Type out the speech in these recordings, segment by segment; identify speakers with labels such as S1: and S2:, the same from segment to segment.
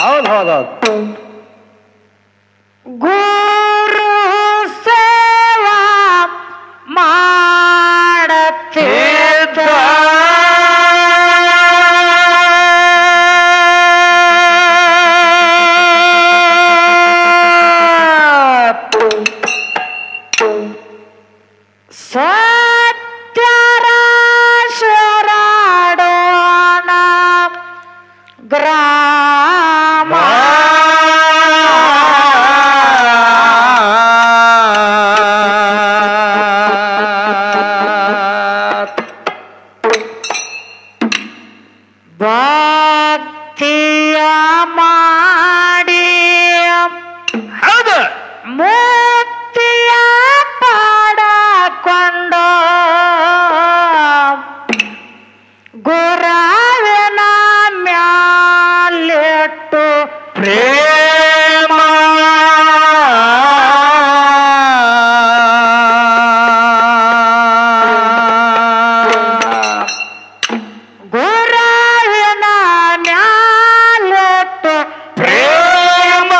S1: ಹೌದು ಹೌದು ಹೌದು
S2: ಗುರು ಸೇವಾ ಮಾಡತ್ತಿದ್ದ ಸತ್ಯರಾಶರಾಡೋಣ ಗ್ರಾಮ ಭಕ್ತಿಯ ಮಾಡಿ
S1: ಹೌದು
S2: ಮುಕ್ತಿಯ ಪಡಕೊಂಡು ಗುರವಿನ ಮ್ಯಾಲಿಟ್ಟು
S1: ಪ್ರೇಮ
S2: ಗುರವಿನ ಮ್ಯಾಲಿಟ್ಟು
S1: ಪ್ರೇಮ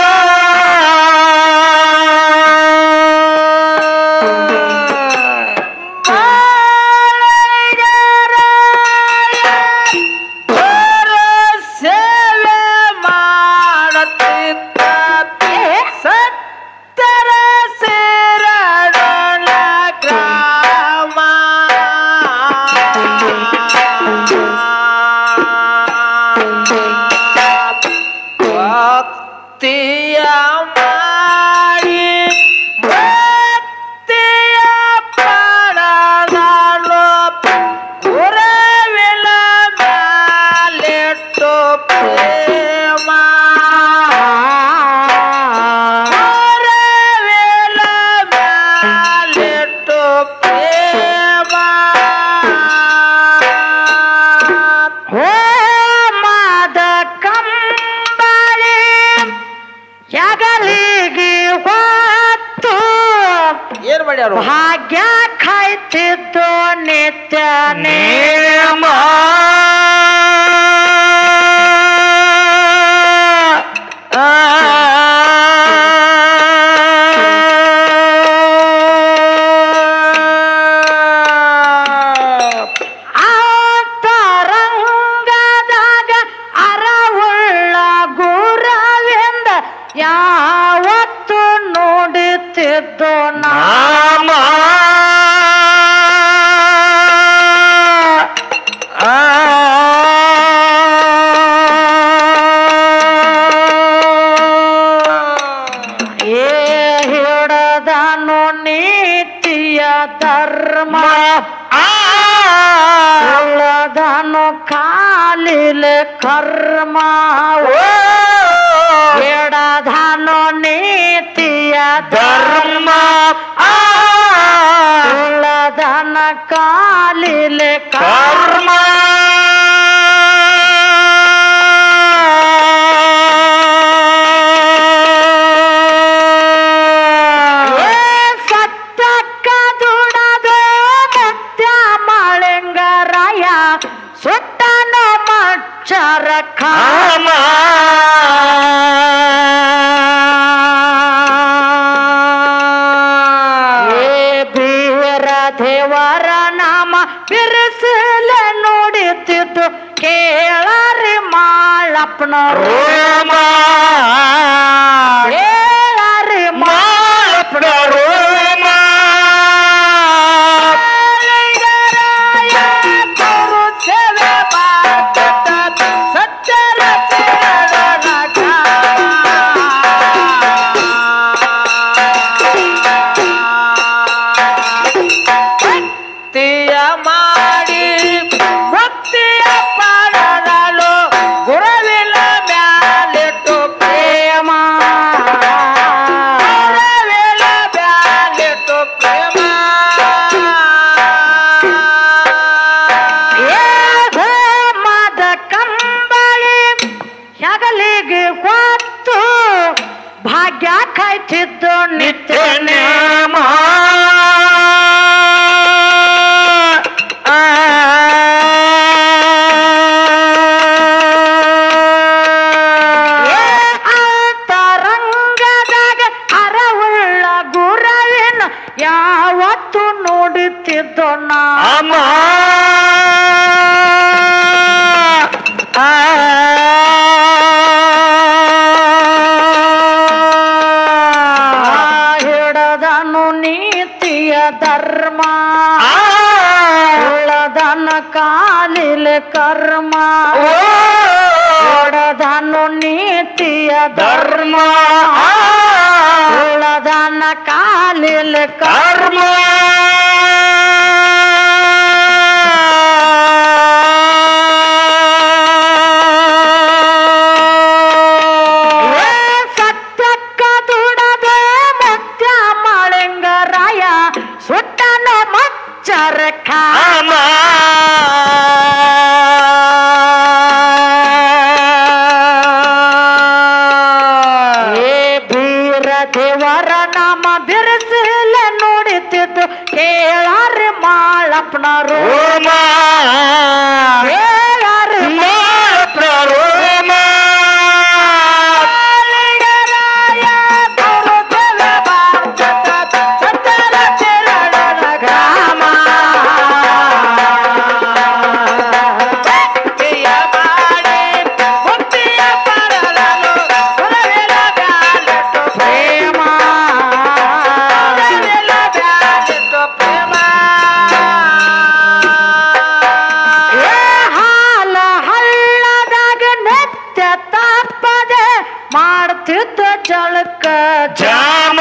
S1: ಸೇವೆ ಮಾಡುತ್ತಿದ್ದ ಸತ್ತರ ಸೇರಡೋಣ ಗ್ರಾಮ ಭಕ್ತಿಯ ಮಾಡಿ ಭಕ್ತಿಯ ಪಡದಲು ಗುರವಿಲ ಮ್ಯಾಲಿಟ್ಟು ಪ್ರೇಮ ಗುರವಿಲ ಮ್ಯಾಲಿಟ್ಟು ಪ್ರೇಮ
S2: ಹೋಮದ ಕಂಬಳಿ ಜಗಲಿಗೆ ಹೊತ್ತು
S1: ಏನ್ ಮಾಡ್ಯಾರು
S2: ಭಾಗ್ಯ ಕಾಯ್ತಿದ್ದು ನಿತ್ಯ
S1: ನೇಮ
S2: ಅಂತರಂಗದಾಗ ಅರವುಳ್ಳ ಗುರವಿಂದ ಯಾವತ್ತು ನೋಡುತ್ತಿದ್ದು ನಾ
S1: ನಾಮ
S2: ಏ ಹಿಡದನು ನೀತಿಯ ಧರ್ಮ ಉಳದನು ಕಾಲಿಲೆ ಕರ್ಮ ಹಿಡದನು ನೀತಿಯ ಧರ್ಮ ಉಳದನ ಕಾಲಿಲೆ ಕರ್ಮ ಏ ಸತ್ತಕ್ಕ ದುಡದು ಮುತ್ಯ ಮಳೆಂಗರಾಯ ಸುಟ್ಟನ ಮಚ್ಚರ ಕಾಮ ಏ ಬೀರ ದೇವರ ನಾಮ ಬಿರುಸಲ ನುಡಿತಿದ್ದು ಕೇಳರಿ ಮಾಳಪ್ಪನರು ಕೇಳರಿ ಮಾಳಪ್ಪನರು
S1: ಭಕ್ತಿಯ ಮಾಡಿ ಭಕ್ತಿಯ ಪಡದಲು ಗುರುವಿನ ಮ್ಯಾಲಿಟ್ಟು ಪ್ರೇಮ ಗುರುವಿನ ಮ್ಯಾಲಿಟ್ಟು ಪ್ರೇಮ
S2: ಏ ಹೋಮದ ಕಂಬಳಿ ಹೆಗಲಿಗೆ ಹೊತ್ತು ಭಾಗ್ಯ ಕಾಯ್ತಿದ್ದು ನಿತ್ಯ ನೇಮ ಕರ್ಮ ಒಡದನು ನೀತಿಯ ಧರ್ಮ ಉಳದನ ಕಾಲಿಲ್ ಕರ್ಮ ಏ ಸತ್ಯಕ್ಕ ದುಡದ ಮತ್ಯ ಮಳಿಂಗರಾಯ ಸುಟ್ಟನ ಮಚ್ಚರ ಖಾಮ ಏ ಬೀರ ದೇವರ ನಾಮ ಬಿರುಸಿಲ್ಲ ನುಡಿತಿದ್ದು ಕೇಳಾರಿ ಮಾಳಪ್ಪನರು ಕೇಳಾರಿ ಮಾಳಿಂಗರಾಯ ಗುರುದೇವ ಭಾರತದ ಸತ್ಯದ ತಿರುಳನ ಗ್ರಾಮ
S1: ಭಕ್ತಿಯ ಮಾಡಿ ಮುಕ್ತಿಯ ಪಡೆದನು ಗುರುವಿನ ಬ್ಯಾಲೆಟ್ಟು
S2: ಪ್ರೇಮ
S1: ಗುರುವಿನ ಬ್ಯಾಲೆಟ್ಟು ಪ್ರೇಮ
S2: ಏ ಹಾಲ ಹಳ್ಳದಾಗ ನಿತ್ಯ ತಪ್ಪದೆ ಮಾಡ್ತಿದ್ದ ಜಳಕ
S1: ಜಾಮ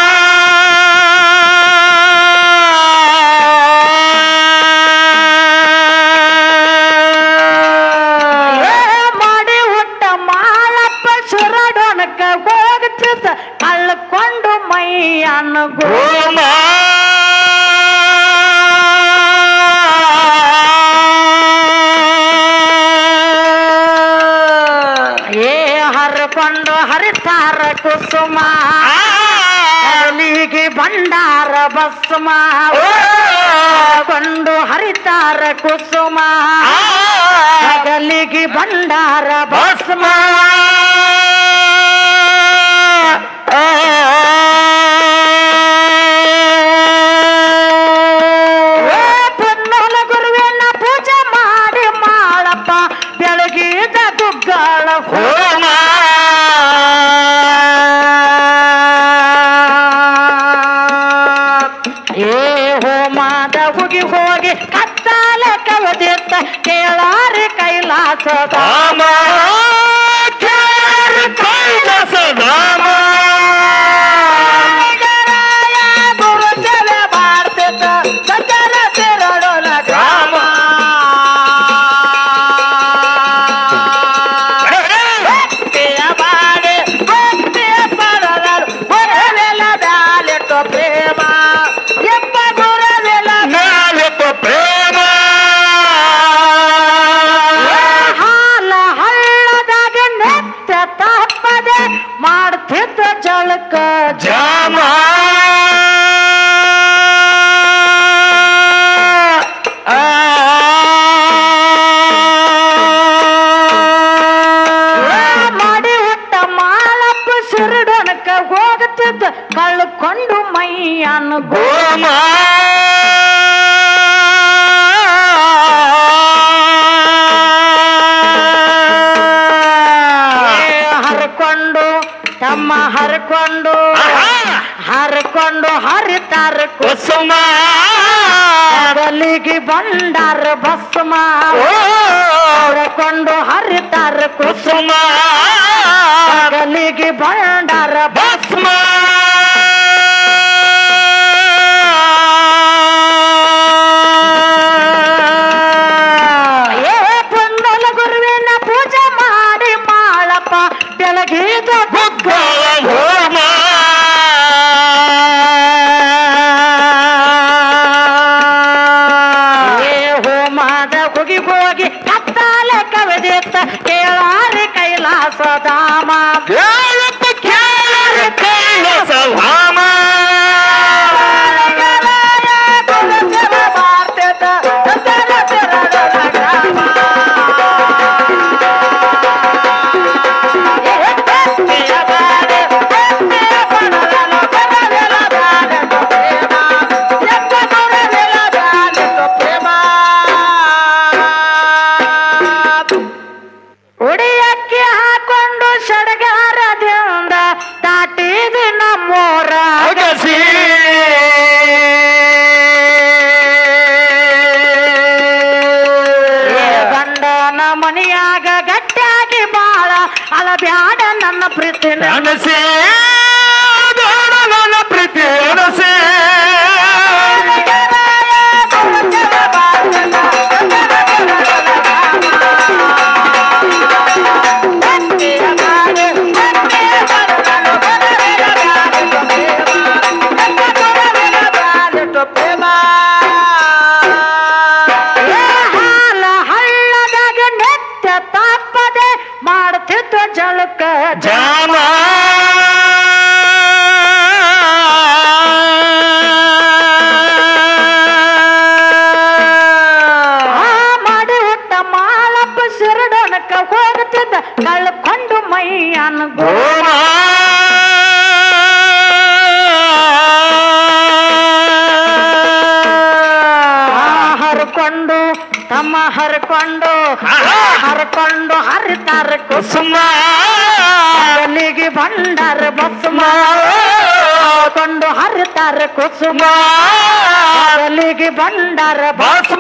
S2: ಏ ಮಾಡಿ ಹುಟ್ಟ ಮಾಳಪ್ಪ ಸುರಡೊಣಕ ಹೋಗ್ತಿದ್ದ ಕಳ್ಕೊಂಡು ಮೈ ಅನ್ಗೋ ಏ ಹರ್ಕೊಂಡು ಹರಿತಾರ ಕುಸುಮ ಅಲ್ಲಿಗೆ ಭಂಡಾರ ಭಸ್ಮ ಕೊಂಡು ಹರಿತಾರ ಕುಸುಮ ಹಗಲಿಗೆ ಭಂಡಾರ ಭಸ್ಮ ಏ ಪುನ್ನಲ ಗುರುವಿನ ಪೂಜೆ ಮಾಡಿ ಮಾಡಪ್ಪ ಬೆಳಗಿದ ಗುಗ್ಗಳ ಹೋಮ ಏ ಹೋಮದ ಹುಗಿ ಹೋಗಿ ಕತ್ತಾಲ ಕವದಿತ್ತ ಕೇಳಾರಿ ಕೈಲಾಸದ
S1: ಗರಾಯ ಗುರುದೇವ ಭಾರತದ ಸತ್ಯದ ತಿರುಳನ ಗ್ರಾಮ ಭಕ್ತಿಯ ಮಾಡಿ ಭಕ್ತಿಯ ಪಡೆದನು ಗುರುವಿನ ಬ್ಯಾಲೆಟ್ಟು ಪ್ರೇಮ ಎಂಬ ಗುರುವಿನ
S2: ಏ ಹಾಲ ಹಳ್ಳದಾಗ ನಿತ್ಯ ತಪ್ಪದೆ ಮಾಡ್ತಿದ್ದ ಜಳಕ
S1: ಜಾಮ
S2: ಏ ಮಾಡಿ ಹುಟ್ಟ ಮಾಳಪ್ಪ ಸುರಡೊಣಕ ಹೋಗುತ್ತಿದ್ದ ಕಳ್ಕೊಂಡು ಮೈ ಅನ್ಗೋ ಏ ಹರ್ಕೊಂಡು ತಮ್ಮ ಹರ್ಕೊಂಡು ಹರ್ಕೊಂಡು ಹರಿತಾರ
S1: ಕುಸುಮ
S2: ಕುಸಲಿಗೆ ಬಂಡಾರ ಭಸ್ಮ ಹರ್ಕೊಂಡು ಹರಿತಾರ ಕುಸುಮ ಕುಸಲಿಗೆ ಬಂಡಾರ ಭಸ್ಮ ಏ ಪುನ್ನಲ ಗುರುವಿನ ಪೂಜೆ ಮಾಡಿ ಮಾಳಪ್ಪ ಬೆಳಗಿದ ಗುಗ್ಗಳ ಹೋಮ ಏ ಹೋಮದ ಹುಗಿ ಹೋಗಿ ಕತ್ತಾಲ ಕವಿದಿತ್ತ ಕೇಳಾರಿ ಕೈಲಾಸಧಾಮ
S1: ಗುರುದೇವ ಭಾರತದ ಸತ್ಯದ ತಿರುಳನ ಗ್ರಾಮ ಭಕ್ತಿಯ ಮಾಡಿ
S2: ನನ್ನ ಪ್ರೀತಿ
S1: ಅನಸೆ ಬೇಡ ನನ್ನ ಪ್ರೀತಿ ಅನಸೆ
S2: ಏ ಹಾಲ ಹಳ್ಳದಾಗ ನಿತ್ಯ ತಪ್ಪದೆ ಮಾಡ್ತಿದ್ದ ಜಳಕ
S1: ಜಾಮ
S2: ಆ ಮಾಡಿ ಹುಟ್ಟ ಮಾಳಪ್ಪ ಸಿರಡೊನಕ ಹೋಗುತ್ತಿದ್ದ ಕಳ್ಕೊಂಡು ಮೈ ಅನ್ಗೋ
S1: ಗೋಮ
S2: ಹರ್ಕೊಂಡು ತಮ್ಮ ಹರ್ಕೊಂಡು
S1: ಆಹಾ.
S2: ಹರ್ಕೊಂಡು ಹರಿತಾರ
S1: ಕುಸುಮ
S2: ಕುಸುಮಲಿಗೆ ಬಂಡಾರ ಬಸ್ಮ ಕೊಂಡು ಹರಿತಾರ ಕುಸುಮ ಅಲ್ಲಿಗೆ ಬಂಡಾರ
S1: ಭಸ್ಮ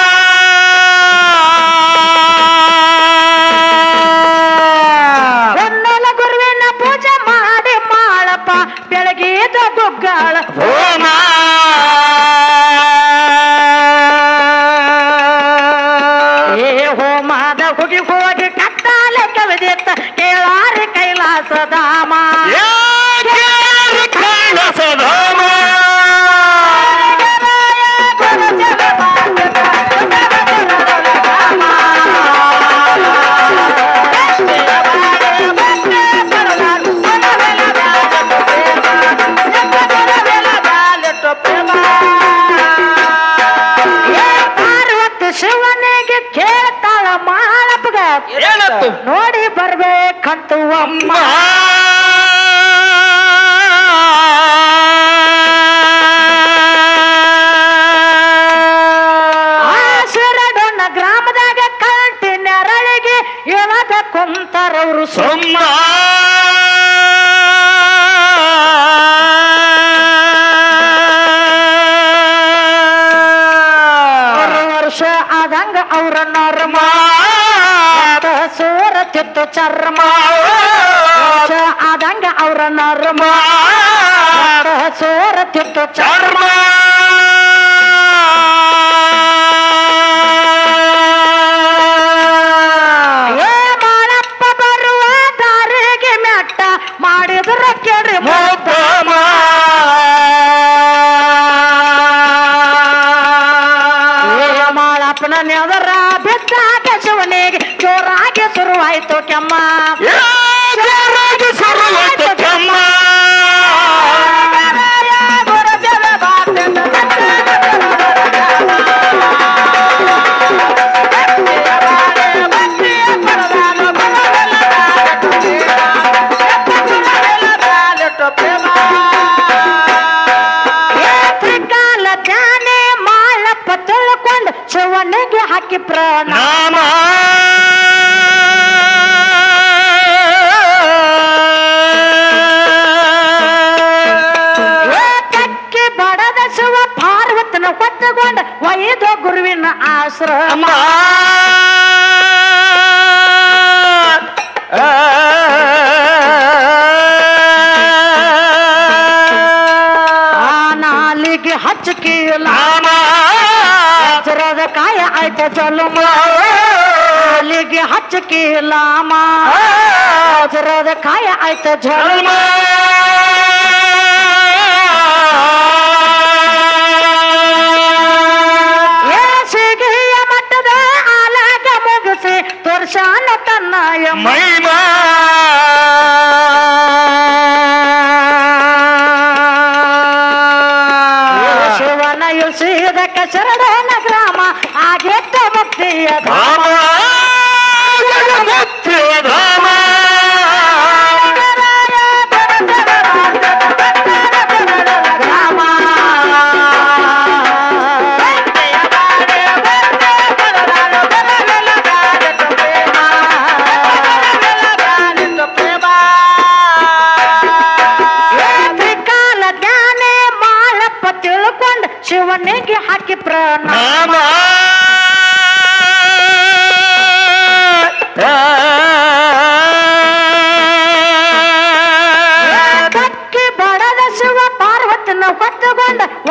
S2: ಹೊನ್ನಲ ಗುರುವಿನ ಪೂಜೆ ಮಾಡಿ ಮಾಳಪ್ಪ ಬೆಳಗಿದ ಗುಗ್ಗಾಳ
S1: ಹೋಮ
S2: ಏ ಹೋಮದ ಹುಗಿ ಹೋಗಿ ಕಟ್ಟಾಲೆ ಕವಿದಿತ್ತ ಕೇಳಾರಿ ಕೈಲಾಸಧಾಮ
S1: ಯಾರ್ಯಾರು ಕೈಲಾಸಧಾಮ
S2: ಏ ಪಾರ್ವತಿ ಶಿವನಿಗೆ ಕೇಳ್ತಾಳ ಮಾಳಪ್ಪಗ
S1: ಏನತ್ತು
S2: ನೋಡಿ ಬರ್ಬೇಕಂತ ಅಮ್ಮ ಆ ಶಿರಡೊನ್ನ ಗ್ರಾಮದಾಗ ಕಂಟಿ ನೆರಳಿಗೆ ಇಳದ ಕುಂತರವ್ರು
S1: ಸೊಮ್ಮ
S2: ಆರು ವರ್ಷ ಆದಂಗ ಅವ್ರ ನರ್ಮ ಸೂರ ತಿತ್ತು ಚರ್ಮ ವರ್ಷ ಆದಂಗ ಅವ್ರ ನರ್ಮ ಸೂರ ತಿತ್ತು ಚರ್ಮ
S1: ಚರ್ಮ
S2: ಏ ಮಾಳಪ್ಪ ಬರುವ ದಾರಿಗೆ ಮೆಟ್ಟ ಮಾಡಿದ್ರ ಕೆಡಿ
S1: ಮುದ್ದಮ
S2: ಏ ಮಾಳಪ್ಪನ ನೆದರ ಬಿದ್ದಾಗ ಶಿವನಿಗೆ ಜೋರಾಗಿ ಶುರುವಾಯ್ತು ಕೆಮ್ಮ
S1: ಯಾರಾಗಿ ಸರ್ವತ ಕೆಮ್ಮ
S2: ಏ ತ್ರಿಕಾಲ ಧ್ಯಾನೆ ಮಾಳಪ್ಪ ತಿಳ್ಕೊಂಡು ಶಿವನಿಗೆ ಹಾಕಿ ಪ್ರಾಣ
S1: ನಾಮ
S2: ಏ ಕಕ್ಕಿ ಬಡದ ಶಿವ ಪಾರ್ವತನ ಹೊತ್ತುಕೊಂಡ ಒಯ್ದ ಗುರುವಿನ ಆಶ್ರಮ
S1: ಅಮ್ಮ
S2: ಆ ನಾಲಿಗೆ ಹಚ್ಚಕಿಲ್ಲ
S1: ನಾಮ
S2: ಹಚ್ಚರದ ಕಾಯ ಆಯ್ತ ಜಲಮ ನಾಲಿಗೆ ಹಚ್ಚಕಿಲ್ಲ ಹಚ್ಚರದ ಕಾಯ ಆಯ್ತ ಜಲಮ ಏ ಸಿಗಿಯ ಮಟ್ಟದ ಆಲಾಗ ಮುಗಿಸಿ ತೋರ್ಸಾನ ತನ್ನ ಎಮ್ಮ
S1: ಮೈಮಾ
S2: ಶಿವನ ಯುಸಿದ ಕಸರಡನ ಗ್ರಾಮ ಆಗೆಟ್ಟ ಭಕ್ತಿಯ ಧಾಮ.
S1: ಧಾಮ ಮುಕ್ತಿ ಧಾಮ
S2: ಗ್ರಾಮ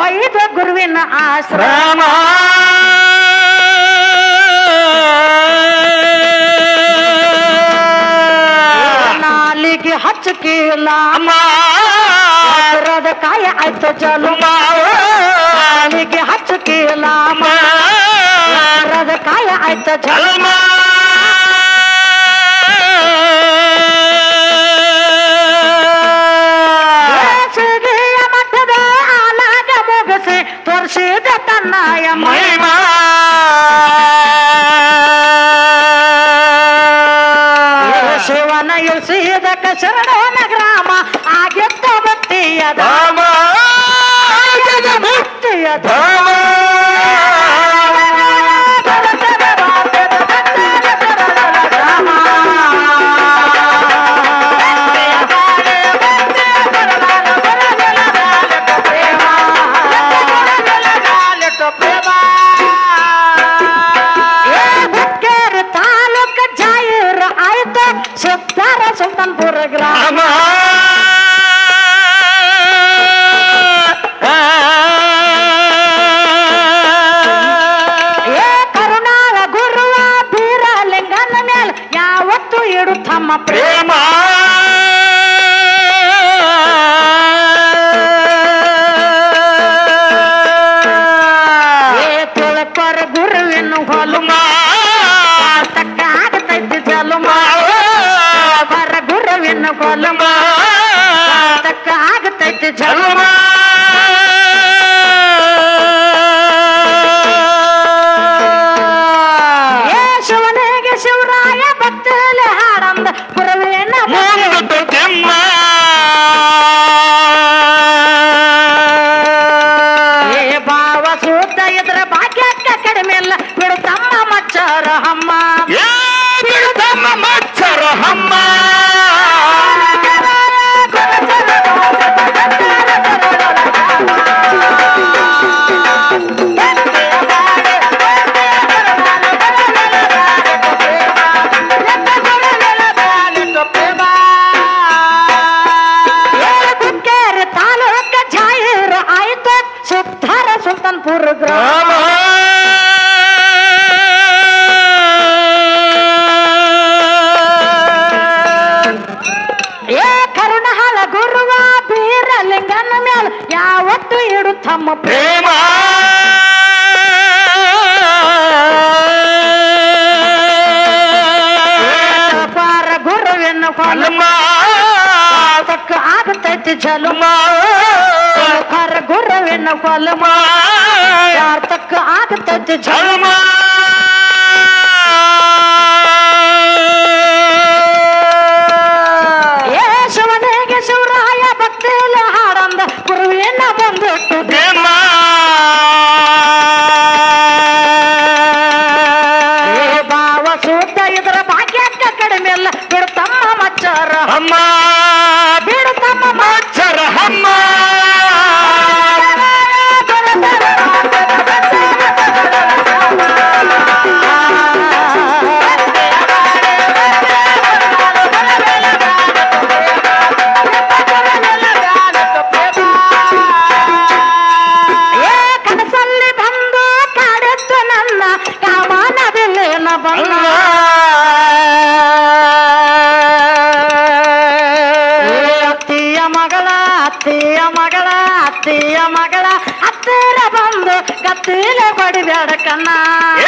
S2: ಒಯ್ದ ಗುರುವಿನ ಆಶ್ರಮ
S1: ರಾಮ
S2: ನಾಲಿಗೆ ಹಚ್ಚಕಿಲ್ಲ ಮರದ ಕಾಯ ಆಯ್ತು ಜಲು ನಾಲಿಗೆ ಹಚ್ಚಕಿಲ್ಲ ಮರದ ಕಾಯ ಆಯ್ತು ಜಲು ಸಿಗಿಯ ಮಠದ ಆಲಾಗ ಮುಗಿಸಿ ತೋರಿಸಿದ ತನ್ನಯ ಮಹಿಮಾ ಶಿವನ ಇಳಿಸಿದ ಶರಣನ ಗ್ರಾಮ ಆಗಿದ್ದ ಭಕ್ತಿಯದ ಭಕ್ತಿಯದ ಹುಕ್ಕೇರಿ ತಾಲೂಕ ಜಾಯಿರ ಆಯ್ತು ಸಿದ್ದಾರ ಸುಲ್ತಾನ್ಪುರ ಗ್ರಾಮ ಏ ಕರುಣಾಳ ಗುರುವ ಬೀರಲಿಂಗನ ಮೇಲೆ ಯಾವತ್ತು ಇಡು ತಮ್ಮ ಪ್ರೇಮ ಏ ತುಳಕರ ಗುರುವಿನ ಹೊಲು ತಕ್ಕ ಆಗತೈತಿ ಜಲುಮ ಬರ ಗುರುವಿನ ಹೊಲು ತಕ್ಕ ಆಗತೈತಿ ಜಲುಮ ಏ ಶಿವನಿಗೆ ಶಿವರಾಯ ಭಕ್ತಲೆ ಹಾಡಂದ ಗುರುವಿನ ಏ ಭಾವ ಸೂತ ಇದ್ರ ಭಾಗ್ಯಕ್ಕ ಕಡಿಮೆ ಇಲ್ಲ ಬಿಡು ತಮ್ಮ ಮಚ್ಚರ ಹಮ್ಮ
S1: ಮಚ್ಚರ ಹಮ್ಮ
S2: ಕುಕ್ಕೇರಿ ತಾಲೂಕ ಜಾಹೀರ ಆಯ್ತು ಸುತ್ತಾರ ಸುಲ್ತಾನ್ಪುರ ಗ್ರಾಮ ಏ ಕರುಣಹಳ ಗುರುವ ಬೀರಲಿಂಗನ ಮೇಲ ಯಾವತ್ತು ಇಡು ತಮ್ಮ ಪ್ರೇಮ
S1: ಪ್ರೇಮ
S2: ಪಾರ ಗುರುವಿನ ಹೊಲಮ ತಕ್ಕ ಆಗತೈತಿ ಜಲಮ ಪಾರ ಗುರುವಿನ ಹೊಲಮ ಯಾರ ತಕ್ಕ ಆಗತೈತಿ ಜಲಮ ಏ ಶಿವನಿಗೆ ಶಿವರಾಯ ಭಕ್ತಿಲ ಹಾಡಂದ ಗುರುವಿನ ಬಂದಿಟ್ಟು
S1: ಪ್ರೇಮ
S2: ಏ ಭಾವ ಸೂತ ಇದರ ಭಾಗ್ಯಕ್ಕ ಕಡಿಮೆ ಇಲ್ಲ ಬಿಡು ತಮ್ಮ ಮಚ್ಚರ
S1: ಅಮ್ಮ
S2: ಬಿಡು ತಮ್ಮ
S1: ಮಚ್ಚರ ಹಮ್ಮ
S2: ಏ ಕನಸಲ್ಲಿ ಬಂದು ಕಾಡಿತ್ತು ನನ್ನ ಕಾಮನದಿಲ್ಲೇನ ಬಂದ ಏ ಅತ್ತಿಯ ಮಗಳ ಅತ್ತಿಯ ಮಗಳ ಅತ್ತಿಯ ಮಗಳ ಹತ್ತಿರ ಬಂದು ಕತ್ತಿಲೆ ಬಡಿಬೇಡ ಕಣ್ಣ